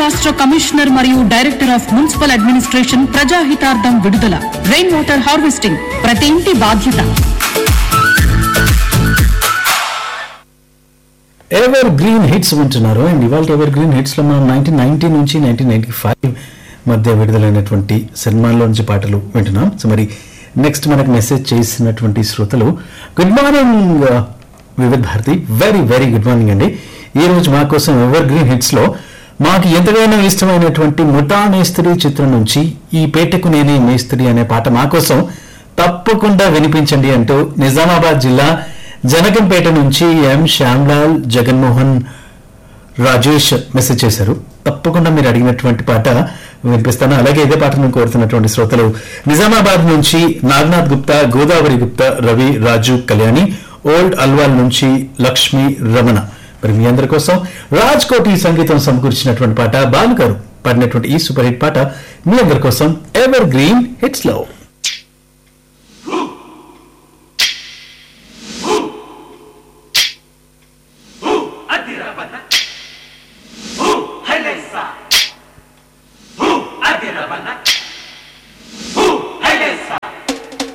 రాష్ట్ర కమిషనర్ మరియు director of municipal administration ప్రజాహితార్థం విడుదల రెయిన్ వాటర్ హార్వెస్టింగ్ ప్రతి ఇంటి బాధ్యత ఎవర్ గ్రీన్ హిట్స్ వింటున్నారు అండ్ ఇవాళ ఎవర్ గ్రీన్ హిట్స్ లో మనం నైన్టీన్ నైన్టీ నుంచి నైన్టీన్ నైన్టీ ఫైవ్ మధ్య విడుదలైనటువంటి సినిమాల్లోంచి పాటలు వింటున్నాం సో మరి నెక్స్ట్ మనకు మెసేజ్ చేసినటువంటి శ్రోతలు good morning Vividh Bharati very very good morning అండి ఈ రోజు మా కోసం ఎవర్ గ్రీన్ హిట్స్ లో మాకు ఎంతగానో ఇష్టమైనటువంటి ముఠా మేస్త్రి చిత్రం నుంచి ఈ పేటకు నేనే మేస్త్రి అనే పాట మా కోసం తప్పకుండా వినిపించండి అంటూ నిజామాబాద్ జిల్లా జనకంపేట నుంచి ఎం శ్యామ్లాల్ జగన్మోహన్ రాజేష్ మెసేజ్ చేశారు తప్పకుండా మీరు అడిగినటువంటి పాట వినిపిస్తాను అలాగే ఇదే పాటను కోరుతున్నటువంటి శ్రోతలు నిజామాబాద్ నుంచి నాగనాథ్ గుప్తా గోదావరి గుప్తా రవి రాజు కళ్యాణి ఓల్డ్ అల్వాల్ నుంచి లక్ష్మి రమణ మరి మీ అందరి కోసం రాజ్ కోటి సంగీతం సమకూర్చినటువంటి పాట బాలు గారు పాడినటువంటి ఈ సూపర్ హిట్ పాట మీ అందరి కోసం ఎవర్ గ్రీన్ హిట్స్ లవ్